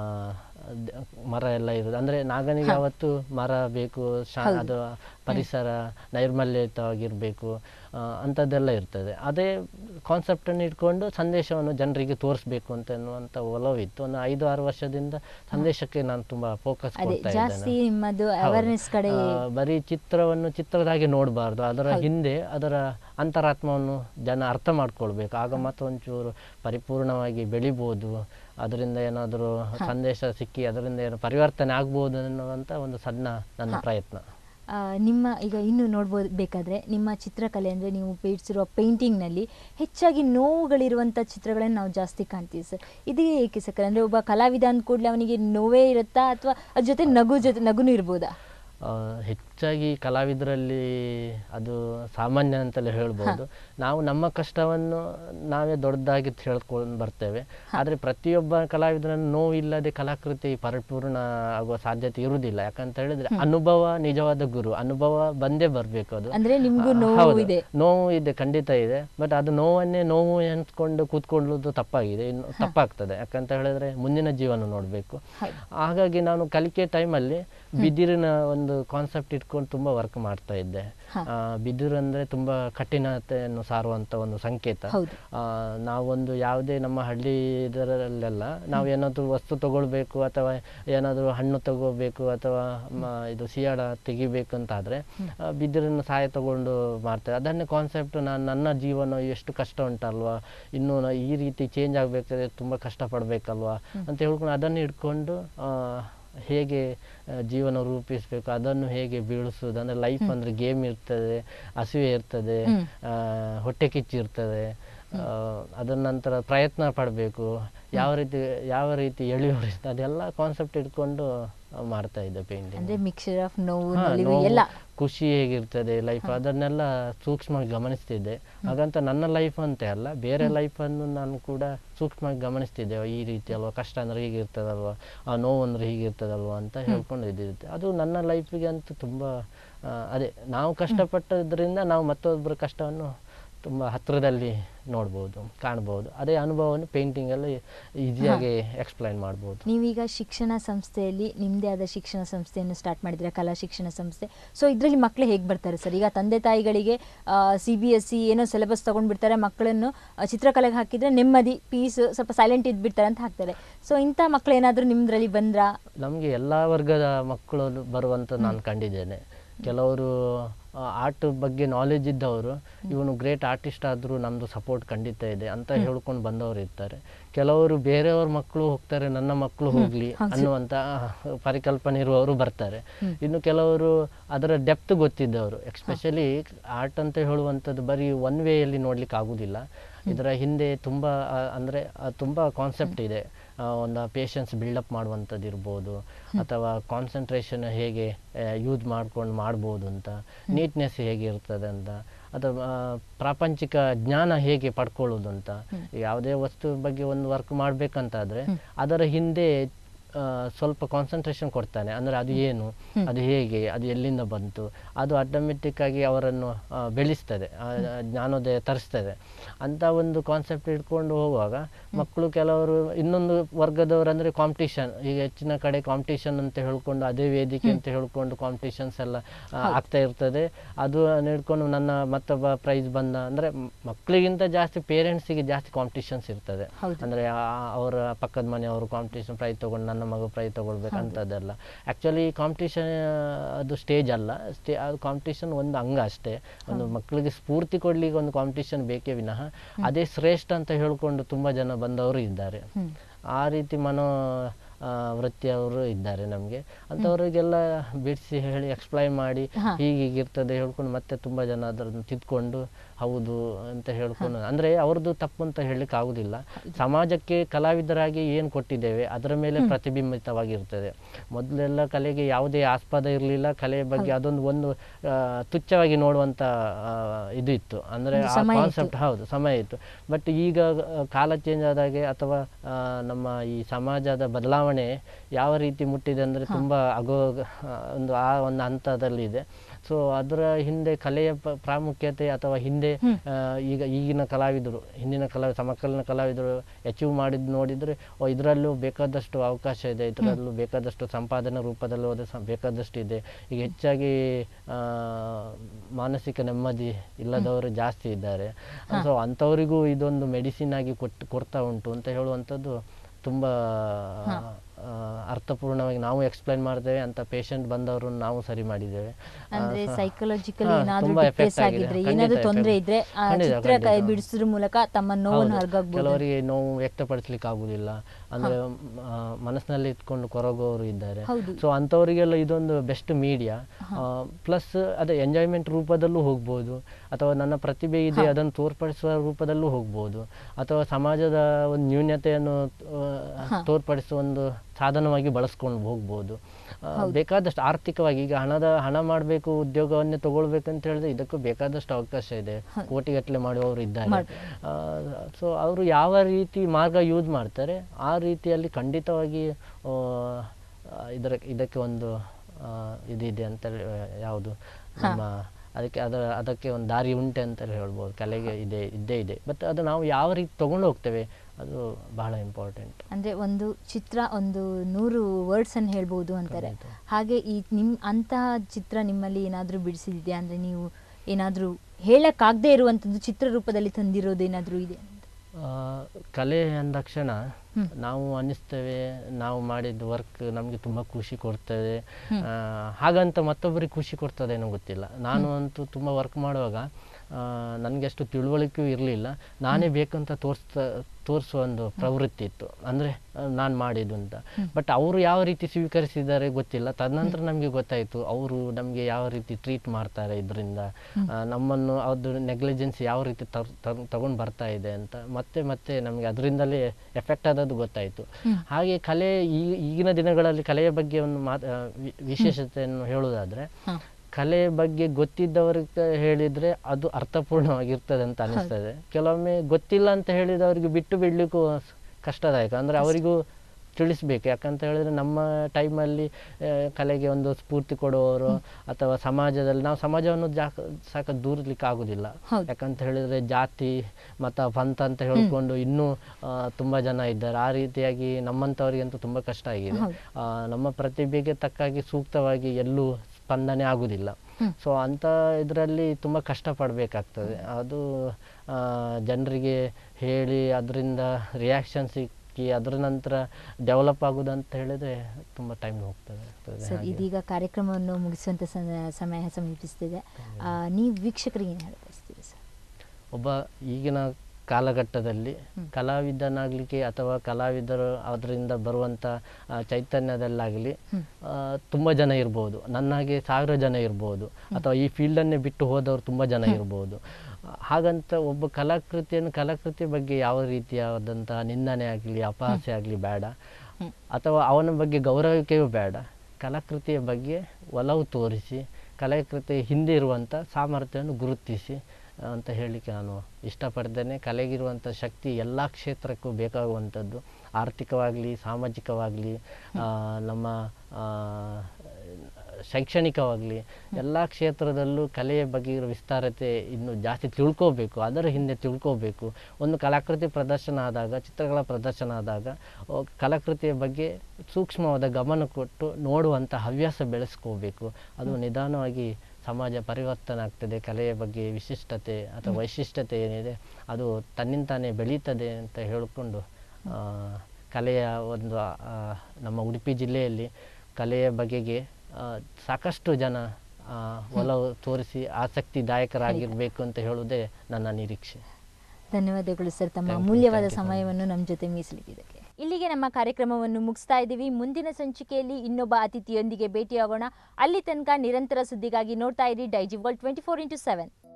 ದ- ಮರ ಎಲ್ಲ ಇರೋದು ಅಂದರೆ ನಾಗನಿಗೆ ಯಾವತ್ತು ಮರ ಬೇಕು ಶಾ ಅದು ಪರಿಸರ ನೈರ್ಮಲ್ಯಯುತವಾಗಿರಬೇಕು ಅಂಥದ್ದೆಲ್ಲ ಇರ್ತದೆ ಅದೇ ಕಾನ್ಸೆಪ್ಟನ್ನು ಇಟ್ಕೊಂಡು ಸಂದೇಶವನ್ನು ಜನರಿಗೆ ತೋರಿಸ್ಬೇಕು ಅಂತ ಅನ್ನುವಂಥ ಒಲವಿತ್ತು ಒಂದು ಐದು ಆರು ವರ್ಷದಿಂದ ಸಂದೇಶಕ್ಕೆ ನಾನು ತುಂಬ ಫೋಕಸ್ ಅದೇ ಕೊಡ್ತಾ ಜಾಸ್ತಿ ಇದ್ದೇನೆ ನಿಮ್ಮದು ಹೌದು. ಅವೇರ್ನೆಸ್ ಕಡೆ ಆ, ಬರೀ ಚಿತ್ರವನ್ನು ಚಿತ್ರದಾಗಿ ನೋಡಬಾರ್ದು ಅದರ ಹಿಂದೆ ಅದರ ಅಂತರಾತ್ಮವನ್ನು ಜನ ಅರ್ಥ ಮಾಡ್ಕೊಳ್ಬೇಕು ಆಗ ಮತ್ತೆ ಒಂಚೂರು ಪರಿಪೂರ್ಣವಾಗಿ ಬೆಳಿಬೋದು ಅದರಿಂದ ಏನಾದರೂ ಸಂದೇಶ ಸಿಕ್ಕಿ ಅದರಿಂದ ಏನೋ ಪರಿವರ್ತನೆ ಆಗ್ಬೋದು ಅನ್ನುವಂಥ ಒಂದು ಸಣ್ಣ ನನ್ನ ಪ್ರಯತ್ನ ಆ, ನಿಮ್ಮ ಈಗ ಇನ್ನು ನೋಡ್ಬೋದು ಬೇಕಾದ್ರೆ ನಿಮ್ಮ ಚಿತ್ರಕಲೆ ಅಂದರೆ ನೀವು ಬಿಡಿಸಿರುವ ಪೇಂಟಿಂಗ್ನಲ್ಲಿ ಹೆಚ್ಚಾಗಿ ನೋವುಗಳಿರುವಂಥ ಚಿತ್ರಗಳನ್ನು ನಾವು ಜಾಸ್ತಿ ಕಾಣ್ತೀವಿ ಸರ್ ಇದು ಏಕೆ ಸರ್ ಅಂದರೆ ಒಬ್ಬ ಕಲಾವಿದ ಅಂದ ಕೂಡಲೇ ಅವನಿಗೆ ನೋವೇ ಇರುತ್ತಾ ಅಥವಾ ಅದ್ರ ಜೊತೆ ನಗು ಜೊತೆ ನಗುನೂ ಇರ್ಬೋದಾ ಆ, ಹೆಚ್ಚಾಗಿ ಕಲಾವಿದರಲ್ಲಿ ಅದು ಸಾಮಾನ್ಯ ಅಂತಲೇ ಹೇಳ್ಬೋದು ನಾವು ನಮ್ಮ ಕಷ್ಟವನ್ನು ನಾವೇ ದೊಡ್ಡದಾಗಿ ಹೇಳ್ಕೊಂಡು ಬರ್ತೇವೆ ಆದರೆ ಪ್ರತಿಯೊಬ್ಬ ಕಲಾವಿದರನ್ನು ನೋವಿಲ್ಲದೆ ಕಲಾಕೃತಿ ಪರಿಪೂರ್ಣ ಆಗುವ ಸಾಧ್ಯತೆ ಇರುವುದಿಲ್ಲ ಯಾಕಂತ ಹೇಳಿದ್ರೆ ಅನುಭವ ನಿಜವಾದ ಗುರು ಅನುಭವ ಬಂದೇ ಬರಬೇಕು ಅದು ಅಂದ್ರೆ ನಿಮ್ಗೂ ಆ, ನೋವು ಹೌದು. ಇದೆ. ನೋವು ಇದೆ ಖಂಡಿತ ಇದೆ ಬಟ್ ಅದು ನೋವನ್ನೇ ನೋವು ಎನ್ಸ್ಕೊಂಡು ಕೂತ್ಕೊಳ್ಳೋದು ತಪ್ಪಾಗಿದೆ ಇನ್ನು ತಪ್ಪಾಗ್ತದೆ ಯಾಕಂತ ಹೇಳಿದ್ರೆ ಮುಂದಿನ ಜೀವನ ನೋಡಬೇಕು ಹಾಗಾಗಿ ನಾನು ಕಲಿಕೆ ಟೈಮಲ್ಲಿ ಬಿದಿರಿನ ಒಂದು ಕಾನ್ಸೆಪ್ಟ್ ಇಟ್ಕೊಂಡು ತುಂಬ ವರ್ಕ್ ಮಾಡ್ತಾ ಇದ್ದೆ ಆ, ಬಿದಿರು ಅಂದರೆ ತುಂಬ ಕಠಿಣತೆಯನ್ನು ಸಾರುವಂಥ ಒಂದು ಸಂಕೇತ ಹೌದು. ಆ, ನಾವೊಂದು ಯಾವುದೇ ನಮ್ಮ ಹಳ್ಳಿ ಇದರಲ್ಲೆಲ್ಲ ನಾವು ಏನಾದರೂ ವಸ್ತು ತಗೊಳ್ಬೇಕು ಅಥವಾ ಏನಾದರೂ ಹಣ್ಣು ತಗೋಬೇಕು ಅಥವಾ ಮ- ಇದು ಸಿಯಾಳ ತೆಗಿಬೇಕು ಅಂತಾದರೆ ಬಿದಿರಿನ ಸಹಾಯ ತಗೊಂಡು ಮಾಡ್ತೇವೆ ಅದನ್ನೇ ಕಾನ್ಸೆಪ್ಟ್ ನಾನು ನನ್ನ ಜೀವನ ಎಷ್ಟು ಕಷ್ಟ ಉಂಟಲ್ವಾ ಇನ್ನು ನಾ ಈ ರೀತಿ ಚೇಂಜ್ ಆಗಬೇಕಾದ್ರೆ ತುಂಬ ಕಷ್ಟಪಡಬೇಕಲ್ವಾ ಅಂತ ಹೇಳ್ಕೊಂಡು ಅದನ್ನು ಇಟ್ಕೊಂಡು ಆ, ಹೇಗೆ ಆ, ಜೀವನ ರೂಪಿಸಬೇಕು ಅದನ್ನು ಹೇಗೆ ಬೀಳಿಸೋದು ಅಂದರೆ ಲೈಫ್ ಅಂದರೆ ಗೇಮ್ ಇರ್ತದೆ ಹಸಿವೆ ಇರ್ತದೆ ಆ, ಹೊಟ್ಟೆ ಕಿಚ್ಚು ಇರ್ತದೆ ಆ, ಅದರ ನಂತರ ಪ್ರಯತ್ನ ಪಡಬೇಕು ಯಾವ ರೀತಿ ಯಾವ ರೀತಿ ಎಳೆಯೋರು ಇರ್ತದೆ ಅದೆಲ್ಲ ಕಾನ್ಸೆಪ್ಟ್ ಇಟ್ಕೊಂಡು ಆ, ಮಾಡ್ತಾ ಇದ್ದೆ ಪೇಂಟಿಂಗ್ ಅಂದ್ರೆ ಮಿಕ್ಸರ್ ಆಫ್ ನೋವು ಹಾ, ನಲಿವು ನೋವು, ಎಲ್ಲ ಖುಷಿ ಹೇಗಿರ್ತದೆ ಲೈಫ್ ಅದನ್ನೆಲ್ಲ ಸೂಕ್ಷ್ಮವಾಗಿ ಗಮನಿಸ್ತಿದ್ದೆ ಹಾಗಂತ ನನ್ನ ಲೈಫ್ ಅಂತೆ ಅಲ್ಲ ಬೇರೆ ಲೈಫನ್ನು ನಾನು ಕೂಡ ಸೂಕ್ಷ್ಮವಾಗಿ ಗಮನಿಸ್ತಿದ್ದೆ ಈ ರೀತಿ ಅಲ್ವಾ ಕಷ್ಟ ಅಂದ್ರೆ ಹೀಗಿರ್ತದಲ್ವಾ ಆ ನೋವು ಅಂದ್ರೆ ಹೀಗಿರ್ತದಲ್ವಾ ಅಂತ ಹೇಳ್ಕೊಂಡು ಇದ್ದಿರುತ್ತೆ ಅದು ನನ್ನ ಲೈಫಿಗೆ ಅಂತೂ ತುಂಬ ಆ, ಅದೇ ನಾವು ಕಷ್ಟಪಟ್ಟದ್ರಿಂದ ನಾವು ಮತ್ತೊಬ್ಬರ ಕಷ್ಟವನ್ನು ತುಂಬ ಹತ್ತಿರದಲ್ಲಿ ನೋಡ್ಬೋದು ಕಾಣ್ಬೋದು ಅದೇ ಅನುಭವವನ್ನು ಪೇಂಟಿಂಗಲ್ಲಿ ಈಸಿಯಾಗಿ ಎಕ್ಸ್ಪ್ಲೈನ್ ಮಾಡ್ಬೋದು ನೀವೀಗ ಶಿಕ್ಷಣ ಸಂಸ್ಥೆಯಲ್ಲಿ ನಿಮ್ಮದೇ ಆದ ಶಿಕ್ಷಣ ಸಂಸ್ಥೆಯನ್ನು ಸ್ಟಾರ್ಟ್ ಮಾಡಿದ್ರೆ ಕಲಾ ಶಿಕ್ಷಣ ಸಂಸ್ಥೆ ಸೊ ಇದರಲ್ಲಿ ಮಕ್ಕಳು ಹೇಗೆ ಬರ್ತಾರೆ ಸರ್ ಈಗ ತಂದೆ ತಾಯಿಗಳಿಗೆ ಸಿ ಬಿ ಎಸ್ ಸಿ ಏನೋ ಸಿಲೆಬಸ್ ತೊಗೊಂಡ್ಬಿಡ್ತಾರೆ ಮಕ್ಕಳನ್ನು ಆ, ಚಿತ್ರಕಲೆಗೆ ಹಾಕಿದರೆ ನೆಮ್ಮದಿ ಪೀಸ್ ಸ್ವಲ್ಪ ಸೈಲೆಂಟ್ ಇದ್ಬಿಡ್ತಾರೆ ಅಂತ ಹಾಕ್ತಾರೆ ಸೊ ಇಂಥ ಮಕ್ಕಳು ಏನಾದರೂ ನಿಮ್ಮದ್ರಲ್ಲಿ ಬಂದ್ರಾ ನಮಗೆ ಎಲ್ಲ ವರ್ಗದ ಮಕ್ಕಳು ಬರುವಂತ ನಾನು ಕಂಡಿದ್ದೇನೆ ಕೆಲವರು ಆರ್ಟ್ ಬಗ್ಗೆ ನಾಲೆಜ್ ಇದ್ದವರು ಇವನು ಗ್ರೇಟ್ ಆರ್ಟಿಸ್ಟ್ ಆದರೂ ನಮ್ಮದು ಸಪೋರ್ಟ್ ಖಂಡಿತ ಇದೆ ಅಂತ ಹೇಳ್ಕೊಂಡು ಬಂದವರು ಇರ್ತಾರೆ ಕೆಲವರು ಬೇರೆಯವ್ರ ಮಕ್ಕಳು ಹೋಗ್ತಾರೆ ನನ್ನ ಮಕ್ಕಳು ಹೋಗಲಿ ಅನ್ನುವಂಥ ಪರಿಕಲ್ಪನೆ ಇರುವವರು ಬರ್ತಾರೆ ಇನ್ನು ಕೆಲವರು ಅದರ ಡೆಪ್ತ್ ಗೊತ್ತಿದ್ದವರು ಎಕ್ಸ್ಪೆಷಲಿ ಆರ್ಟ್ ಅಂತ ಹೇಳುವಂಥದ್ದು ಬರೀ ಒನ್ ವೇಯಲ್ಲಿ ನೋಡ್ಲಿಕ್ಕೆ ಆಗುದಿಲ್ಲ ಇದರ ಹಿಂದೆ ತುಂಬ ಆ, ಅಂದ್ರೆ ಆ, ತುಂಬ ಕಾನ್ಸೆಪ್ಟ್ ಇದೆ ಆ, ಒಂದು ಪೇಷನ್ಸ್ ಬಿಲ್ಡಪ್ ಮಾಡುವಂಥದ್ದು ಇರ್ಬೋದು ಅಥವಾ ಕಾನ್ಸಂಟ್ರೇಷನ್ ಹೇಗೆ ಯೂಸ್ ಮಾಡ್ಕೊಂಡು ಮಾಡ್ಬೋದು ಅಂತ ನೀಟ್ನೆಸ್ ಹೇಗೆ ಇರ್ತದೆ ಅಂತ ಅಥವಾ ಆ, ಪ್ರಾಪಂಚಿಕ ಜ್ಞಾನ ಹೇಗೆ ಪಡ್ಕೊಳ್ಳೋದು ಅಂತ ಯಾವುದೇ ವಸ್ತು ಬಗ್ಗೆ ಒಂದು ವರ್ಕ್ ಮಾಡಬೇಕಂತಾದ್ರೆ ಅದರ ಹಿಂದೆ ಆ, ಸ್ವಲ್ಪ ಕಾನ್ಸಂಟ್ರೇಷನ್ ಕೊಡ್ತಾನೆ ಅಂದರೆ ಅದು ಏನು ಅದು ಹೇಗೆ ಅದು ಎಲ್ಲಿಂದ ಬಂತು ಅದು ಆಟೋಮೆಟಿಕ್ ಆಗಿ ಅವರನ್ನು ಆ, ಬೆಳೆಸ್ತದೆ ಆ, ಜ್ಞಾನೋದಯ ತರಿಸ್ತದೆ ಅಂತ ಒಂದು ಕಾನ್ಸೆಪ್ಟ್ ಇಟ್ಕೊಂಡು ಹೋಗುವಾಗ ಮಕ್ಕಳು ಕೆಲವರು ಇನ್ನೊಂದು ವರ್ಗದವರು ಅಂದರೆ ಕಾಂಪಿಟಿಷನ್ ಈಗ ಹೆಚ್ಚಿನ ಕಡೆ ಕಾಂಪಿಟಿಷನ್ ಅಂತ ಹೇಳ್ಕೊಂಡು ಅದೇ ವೇದಿಕೆ ಅಂತ ಹೇಳ್ಕೊಂಡು ಕಾಂಪಿಟಿಷನ್ಸ್ ಎಲ್ಲ ಆ, ಆಗ್ತಾ ಇರ್ತದೆ ಅದು ಹಿಡ್ಕೊಂಡು ನನ್ನ ಮತ್ತೊಬ್ಬ ಪ್ರೈಸ್ ಬಂದ ಅಂದರೆ ಮಕ್ಕಳಿಗಿಂತ ಜಾಸ್ತಿ ಪೇರೆಂಟ್ಸಿಗೆ ಜಾಸ್ತಿ ಕಾಂಪಿಟಿಷನ್ಸ್ ಇರ್ತದೆ ಹೌದು. ಅಂದರೆ ಅವರ ಪಕ್ಕದ ಮನೆಯವರು ಕಾಂಪಿಟೇಷನ್ ಪ್ರೈಸ್ ತೊಗೊಂಡು ನನ್ನ ಮಗ ಪ್ರೈಸ್ ತೊಗೊಳ್ಬೇಕಂತದ್ದೆಲ್ಲ ಆ್ಯಕ್ಚುಲಿ ಕಾಂಪಿಟೇಷನ್ ಅದು ಸ್ಟೇಜ್ ಅಲ್ಲ ಸ್ಟೇ ಅದು ಕಾಂಪಿಟೇಷನ್ ಒಂದು ಅಂಗ ಅಷ್ಟೇ ಒಂದು ಮಕ್ಕಳಿಗೆ ಸ್ಫೂರ್ತಿ ಕೊಡ್ಲಿಕ್ಕೆ ಒಂದು ಕಾಂಪಿಟೇಷನ್ ಬೇಕೇ ವಿನಃ ಅದೇ ಶ್ರೇಷ್ಠ ಅಂತ ಹೇಳ್ಕೊಂಡು ತುಂಬ ಜನ ಬಂದವರು ಇದ್ದಾರೆ ಹ್ಮ್. ಆ ರೀತಿ ಮನೋ ಆ, ವೃತ್ತಿಯವರು ಇದ್ದಾರೆ ನಮಗೆ ಅಂಥವರಿಗೆಲ್ಲ ಬಿಡಿಸಿ ಹೇಳಿ ಎಕ್ಸ್ಪ್ಲೈನ್ ಮಾಡಿ ಹಾ. ಹೀಗೆ ಹೀಗಿರ್ತದೆ ಹೇಳ್ಕೊಂಡು ಮತ್ತೆ ತುಂಬ ಜನ ಅದನ್ನು ತಿದ್ಕೊಂಡು ಹೌದು ಅಂತ ಹೇಳ್ಕೊಂಡು ಅಂದರೆ ಅವ್ರದ್ದು ತಪ್ಪು ಅಂತ ಹೇಳಲಿಕ್ಕೆ ಆಗುದಿಲ್ಲ ಸಮಾಜಕ್ಕೆ ಕಲಾವಿದರಾಗಿ ಏನು ಕೊಟ್ಟಿದ್ದೇವೆ ಅದರ ಮೇಲೆ ಪ್ರತಿಬಿಂಬಿತವಾಗಿರ್ತದೆ ಮೊದಲೆಲ್ಲ ಕಲೆಗೆ ಯಾವುದೇ ಆಸ್ಪದ ಇರಲಿಲ್ಲ ಕಲೆಯ ಬಗ್ಗೆ ಅದೊಂದು ಒಂದು ಆ, ತುಚ್ಛವಾಗಿ ನೋಡುವಂಥ ಆ, ಇದು ಇತ್ತು ಅಂದರೆ ಒಂದು ಆ ಸಮಯ ಇತ್ತು. ಕಾನ್ಸೆಪ್ಟ್ ಹೌದು ಸಮಯ ಇತ್ತು ಬಟ್ ಈಗ ಆ, ಕಾಲ ಚೇಂಜ್ ಆದಾಗೆ ಅಥವಾ ಆ, ನಮ್ಮ ಈ ಸಮಾಜದ ಬದಲಾವಣೆ ಯಾವ ರೀತಿ ಮುಟ್ಟಿದೆ ಅಂದರೆ ತುಂಬ ಅಗೋ ಆ, ಒಂದು ಆ ಒಂದು ಹಂತದಲ್ಲಿ ಇದೆ ಸೊ ಅದರ ಹಿಂದೆ ಕಲೆಯ ಪ- ಪ್ರಾಮುಖ್ಯತೆ ಅಥವಾ ಹಿಂದೆ ಆ, ಈಗ ಈಗಿನ ಕಲಾವಿದರು ಹಿಂದಿನ ಕಲಾ ಸಮಕಾಲೀನ ಕಲಾವಿದರು ಅಚೀವ್ ಮಾಡಿದ್ದು ನೋಡಿದರೆ ಓ ಇದರಲ್ಲೂ ಬೇಕಾದಷ್ಟು ಅವಕಾಶ ಇದೆ ಇದರಲ್ಲೂ ಬೇಕಾದಷ್ಟು ಸಂಪಾದನೆ ರೂಪದಲ್ಲೂ ಅದು ಸ- ಬೇಕಾದಷ್ಟು ಇದೆ ಈಗ ಹೆಚ್ಚಾಗಿ ಆ, ಮಾನಸಿಕ ನೆಮ್ಮದಿ ಇಲ್ಲದವರು ಜಾಸ್ತಿ ಇದ್ದಾರೆ ಸೊ ಅಂಥವರಿಗೂ ಇದೊಂದು ಮೆಡಿಸಿನ್ ಆಗಿ ಕೊಟ್ಟು ಕೊಡ್ತಾ ಉಂಟು ಅಂತ ಹೇಳುವಂಥದ್ದು ತುಂಬ ಆ, ಅರ್ಥಪೂರ್ಣವಾಗಿ ನಾವು ಎಕ್ಸ್ಪ್ಲೈನ್ ಮಾಡ್ತೇವೆ ಅಂತ ಪೇಷಂಟ್ ಬಂದವರನ್ನು ನಾವು ಸರಿ ಮಾಡಿದ್ದೇವೆ ಆ, ಅಂದ್ರೆ ಸ- ಸೈಕಲಾಜಿಕಲಿ ಹಾ, ಏನಾದ್ರೂ ತುಂಬಾ ಡಿಪ್ರೆಸ್ effect ಆಗಿದೆ. ಆಗಿದ್ರೆ ಖಂಡಿತ ಏನಾದ್ರೂ effect. ತೊಂದರೆ ಇದ್ರೆ ಆ ಖಂಡಿತ, ಚಿತ್ರ ಕೈ ಖಂಡಿತ. ಬಿಡಿಸೋದ್ರ ಮೂಲಕ ತಮ್ಮ ನೋವನ್ನು ಹೌದು. ಹೊರಗಾಗ್ಬೋದು ಕೆಲವರಿಗೆ ನೋವು ವ್ಯಕ್ತಪಡಿಸ್ಲಿಕ್ಕೆ ಆಗುದಿಲ್ಲ ಅಂದ್ರೆ ಆ, ಮನಸ್ಸಿನಲ್ಲಿ ಇಟ್ಕೊಂಡು ಕೊರಗುವವರು ಇದ್ದಾರೆ ಹೌದು. ಸೊ ಅಂಥವರಿಗೆಲ್ಲ ಇದೊಂದು ಬೆಸ್ಟ್ ಮೀಡಿಯಾ ಪ್ಲಸ್ ಅದೇ ಎಂಜಾಯ್ಮೆಂಟ್ ರೂಪದಲ್ಲೂ ಹೋಗ್ಬೋದು ಅಥವಾ ನನ್ನ ಪ್ರತಿಭೆ ಇದೆ ಅದನ್ನು ತೋರ್ಪಡಿಸುವ ರೂಪದಲ್ಲೂ ಹೋಗ್ಬೋದು ಅಥವಾ ಸಮಾಜದ ಒಂದು ನ್ಯೂನ್ಯತೆಯನ್ನು ಆ, ತೋರ್ಪಡಿಸುವ ಒಂದು ಸಾಧನವಾಗಿ ಬಳಸ್ಕೊಂಡು ಹೋಗ್ಬೋದು ಆ, ಬೇಕಾದಷ್ಟು ಆರ್ಥಿಕವಾಗಿ ಈಗ ಹಣದ ಹಣ ಮಾಡಬೇಕು ಉದ್ಯೋಗವನ್ನೇ ತಗೊಳ್ಬೇಕು ಅಂತ ಹೇಳಿದ್ರೆ ಇದಕ್ಕೂ ಬೇಕಾದಷ್ಟು ಅವಕಾಶ ಇದೆ ಕೋಟಿಗಟ್ಟಲೆ ಮಾಡುವವರು ಇದ್ದಾರೆ ಮಾಡ್ಬೋದು. ಸೊ ಅವರು ಯಾವ ರೀತಿ ಮಾರ್ಗ ಯೂಸ್ ಮಾಡ್ತಾರೆ ಆ ರೀತಿಯಲ್ಲಿ ಖಂಡಿತವಾಗಿ ಆ, ಇದರ ಇದಕ್ಕೆ ಒಂದು ಆ, ಇದಿದೆ ಅಂತ ಯಾವುದು ನಮ್ಮ ಅದಕ್ಕೆ ಅದರ ಅದಕ್ಕೆ ಒಂದು ದಾರಿ ಉಂಟೆ ಅಂತ ಹೇಳ್ಬೋದು ಕಲೆಗೆ ಇದೆ ಇದ್ದೇ ಇದೆ ಬಟ್ ಅದು ನಾವು ಯಾವ ರೀತಿ ತಗೊಂಡು ಹೋಗ್ತೇವೆ ಅದು ಬಹಳ ಇಂಪಾರ್ಟೆಂಟ್ ಅಂದ್ರೆ ಒಂದು ಚಿತ್ರ ಒಂದು ನೂರು ವರ್ಡ್ಸ್ ಅನ್ನು ಹೇಳ್ಬೋದು ಅಂತಾರೆ ಖಂಡಿತ. ಹಾಗೆ ಈ ನಿಮ್ ಅಂತಹ ಚಿತ್ರ ನಿಮ್ಮಲ್ಲಿ ಏನಾದ್ರೂ ಬಿಡಿಸಿದ್ಯಾ ಅಂದ್ರೆ ನೀವು ಏನಾದ್ರೂ ಹೇಳಕ್ಕಾಗದೇ ಇರುವಂತದ್ದು ಚಿತ್ರ ರೂಪದಲ್ಲಿ ತಂದಿರೋದು ಏನಾದ್ರೂ ಇದೆ ಅಂತ ಆ, ಕಲೆ ಅಂದಾಕ್ಷಣ ನಾವು ಅನ್ನಿಸ್ತೇವೆ ನಾವು ಮಾಡಿದ ವರ್ಕ್ ನಮಗೆ ತುಂಬ ಖುಷಿ ಕೊಡ್ತದೆ ಆ, ಹಾಗಂತ ಮತ್ತೊಬ್ಬರಿಗೆ ಖುಷಿ ಕೊಡ್ತದೇನೋ ಗೊತ್ತಿಲ್ಲ ನಾನು ಅಂತೂ ತುಂಬ ವರ್ಕ್ ಮಾಡುವಾಗ ನನಗೆ ಅಷ್ಟು ತಿಳುವಳಿಕೆಯೂ ಇರಲಿಲ್ಲ ನಾನೇ ಬೇಕಂತ ತೋರಿಸ್ತಾ ತೋರಿಸುವ ಒಂದು ಪ್ರವೃತ್ತಿ ಇತ್ತು ಅಂದರೆ ನಾನು ಮಾಡಿದ್ದು ಅಂತ ಬಟ್ ಅವರು ಯಾವ ರೀತಿ ಸ್ವೀಕರಿಸಿದ್ದಾರೆ ಗೊತ್ತಿಲ್ಲ ತದನಂತರ ನಮಗೆ ಗೊತ್ತಾಯಿತು ಅವರು ನಮಗೆ ಯಾವ ರೀತಿ ಟ್ರೀಟ್ ಮಾಡ್ತಾರೆ ಇದರಿಂದ ನಮ್ಮನ್ನು ಅದು ನೆಗ್ಲಿಜೆನ್ಸ್ ಯಾವ ರೀತಿ ತಗೊಂಡು ಬರ್ತಾ ಇದೆ ಅಂತ ಮತ್ತೆ ಮತ್ತೆ ನಮಗೆ ಅದರಿಂದಲೇ ಎಫೆಕ್ಟ್ ಆದದ್ದು ಗೊತ್ತಾಯಿತು ಹಾಗೆ ಕಲೆ ಈ ಈಗಿನ ದಿನಗಳಲ್ಲಿ ಕಲೆಯ ಬಗ್ಗೆ ಒಂದು ಮಾತು ಆ, ವಿ- ವಿಶೇಷತೆಯನ್ನು ಹೇಳುವುದಾದ್ರೆ ಹ. ಕಲೆ ಬಗ್ಗೆ ಗೊತ್ತಿದ್ದವರಿಗೆ ಹೇಳಿದ್ರೆ ಅದು ಅರ್ಥಪೂರ್ಣವಾಗಿರ್ತದೆ ಅಂತ ಅನಿಸ್ತದೆ ಕೆಲವೊಮ್ಮೆ ಗೊತ್ತಿಲ್ಲ ಅಂತ ಹೇಳಿದವರಿಗೆ ಬಿಟ್ಟು ಬಿಡ್ಲಿಕ್ಕೂ ಸ್- ಕಷ್ಟದಾಯಕ ಅಂದ್ರೆ ಅವರಿಗೂ ತಿಳಿಸ್ಬೇಕು ಯಾಕಂತ ಹೇಳಿದ್ರೆ ನಮ್ಮ ಟೈಮಲ್ಲಿ ಕಲೆಗೆ ಒಂದು ಸ್ಫೂರ್ತಿ ಕೊಡುವವರು ಅಥವಾ ಸಮಾಜದಲ್ಲಿ ನಾವು ಸಮಾಜವನ್ನು ಜಾಕ ಸಾಕ ದೂರಲಿಕ್ಕೆ ಆಗುದಿಲ್ಲ ಹೌದು. ಯಾಕಂತ ಹೇಳಿದ್ರೆ ಜಾತಿ ಮತ ಪಂಥ ಅಂತ ಹೇಳ್ಕೊಂಡು ಇನ್ನೂ ಆ, ತುಂಬಾ ಜನ ಇದ್ದಾರೆ ಆ ರೀತಿಯಾಗಿ ನಮ್ಮಂಥವ್ರಿಗಂತೂ ತುಂಬಾ ಕಷ್ಟ ಆಗಿದೆ ಹೌದು. ಆ, ನಮ್ಮ ಪ್ರತಿಭೆಗೆ ತಕ್ಕಾಗಿ ಸೂಕ್ತವಾಗಿ ಎಲ್ಲೂ ಸ್ಪಂದನೆ ಆಗುದಿಲ್ಲ ಸೊ ಅಂತ ಇದರಲ್ಲಿ ತುಂಬ ಕಷ್ಟಪಡಬೇಕಾಗ್ತದೆ ಅದು ಜನರಿಗೆ ಹೇಳಿ ಅದರಿಂದ ರಿಯಾಕ್ಷನ್ ಸಿಕ್ಕಿ ಅದರ ನಂತರ ಡೆವಲಪ್ ಆಗೋದಂತ ಹೇಳಿದ್ರೆ ತುಂಬ ಟೈಮ್ ಹೋಗ್ತದೆ ಆಗ್ತದೆ ಸರ್ ಹಾಗೆ. ಇದೀಗ ಕಾರ್ಯಕ್ರಮವನ್ನು ಮುಗಿಸುವಂತ ಸಮ- ಸಮಯ ಸಮೀಪಿಸ್ತಿದೆ ಆ, ನೀವು ವೀಕ್ಷಕರಿಗೆ ಏನು ಹೇಳ ಬಯಸ್ತೀರಿ ಸರ್ ಒಬ್ಬ ಈಗಿನ ಕಾಲಘಟ್ಟದಲ್ಲಿ ಕಲಾವಿದನಾಗಲಿಕ್ಕೆ ಅಥವಾ ಕಲಾವಿದರು ಅದರಿಂದ ಬರುವಂಥ ಆ, ಚೈತನ್ಯದಲ್ಲಾಗಲಿ ಆ, ತುಂಬ ಜನ ಇರ್ಬೋದು ನನ್ನ ಹಾಗೆ ಸಾವಿರ ಜನ ಇರ್ಬೋದು ಅಥವಾ ಈ ಫೀಲ್ಡನ್ನೇ ಬಿಟ್ಟು ಹೋದವರು ತುಂಬ ಜನ ಇರ್ಬೋದು ಆ, ಹಾಗಂತ ಒಬ್ಬ ಕಲಾಕೃತಿಯನ್ನು ಕಲಾಕೃತಿ ಬಗ್ಗೆ ಯಾವ ರೀತಿಯಾದಂಥ ನಿಂದನೆ ಆಗಲಿ ಅಪಹಾಸ್ಯ ಆಗಲಿ ಬೇಡ ಅಥವಾ ಅವನ ಬಗ್ಗೆ ಗೌರವಿಕೆಯೂ ಬೇಡ ಕಲಾಕೃತಿಯ ಬಗ್ಗೆ ಒಲವು ತೋರಿಸಿ ಕಲಾಕೃತಿ ಹಿಂದೆ ಇರುವಂಥ ಸಾಮರ್ಥ್ಯವನ್ನು ಗುರುತಿಸಿ ಆ, ಅಂತ ಹೇಳಲಿಕ್ಕೆ ನಾನು ಇಷ್ಟಪಡ್ತೇನೆ ಕಲೆಗಿರುವಂಥ ಶಕ್ತಿ ಎಲ್ಲ ಕ್ಷೇತ್ರಕ್ಕೂ ಬೇಕಾಗುವಂಥದ್ದು ಆರ್ಥಿಕವಾಗಲಿ ಸಾಮಾಜಿಕವಾಗಲಿ ನಮ್ಮ ಆ, ಶೈಕ್ಷಣಿಕವಾಗಲಿ ಎಲ್ಲ ಕ್ಷೇತ್ರದಲ್ಲೂ ಕಲೆಯ ಬಗ್ಗೆ ಇರೋ ವಿಸ್ತಾರತೆ ಇನ್ನು ಜಾಸ್ತಿ ತಿಳ್ಕೋಬೇಕು ಅದರ ಹಿಂದೆ ತಿಳ್ಕೋಬೇಕು ಒಂದು ಕಲಾಕೃತಿ ಪ್ರದರ್ಶನ ಆದಾಗ ಚಿತ್ರಕಲಾ ಪ್ರದರ್ಶನ ಆದಾಗ ಓ, ಕಲಾಕೃತಿಯ ಬಗ್ಗೆ ಸೂಕ್ಷ್ಮವಾದ ಗಮನ ಕೊಟ್ಟು ನೋಡುವಂಥ ಹವ್ಯಾಸ ಬೆಳೆಸ್ಕೋಬೇಕು ಅದು ನಿಧಾನವಾಗಿ ಸಮಾಜ ಪರಿವರ್ತನೆ ಆಗ್ತದೆ ಕಲೆಯ ಬಗ್ಗೆ ವಿಶಿಷ್ಟತೆ ಅಥವಾ ವೈಶಿಷ್ಟ್ಯತೆ ಏನಿದೆ ಅದು ತನ್ನಿಂತಾನೇ ಬೆಳೀತದೆ ಅಂತ ಹೇಳಿಕೊಂಡು ಆ, ಕಲೆಯ ಒಂದು ಆ, ನಮ್ಮ ಉಡುಪಿ ಜಿಲ್ಲೆಯಲ್ಲಿ ಕಲೆಯ ಬಗೆಗೆ ಆ, ಸಾಕಷ್ಟು ಜನ ಆ, ಒಲವು ತೋರಿಸಿ ಆಸಕ್ತಿದಾಯಕರಾಗಿರಬೇಕು ಅಂತ ಹೇಳುವುದೇ ನನ್ನ ನಿರೀಕ್ಷೆ ಧನ್ಯವಾದಗಳು ಸರ್ ತಮ್ಮ Thank you, ಅಮೂಲ್ಯವಾದ thank you so ಸಮಯವನ್ನು ನಮ್ಮ ಜೊತೆ ಮೀಸಲಿಟ್ಟಿದ್ದಕ್ಕೆ ಇಲ್ಲಿಗೆ ನಮ್ಮ ಕಾರ್ಯಕ್ರಮವನ್ನು ಮುಗಿಸ್ತಾ ಇದ್ದೀವಿ ಮುಂದಿನ ಸಂಚಿಕೆಯಲ್ಲಿ ಇನ್ನೊಬ್ಬ ಅತಿಥಿಯೊಂದಿಗೆ ಭೇಟಿಯಾಗೋಣ ಅಲ್ಲಿ ತನಕ ನಿರಂತರ ಸುದ್ದಿಗಾಗಿ ನೋಡ್ತಾ ಇರಿ Daijiworld twenty four into seven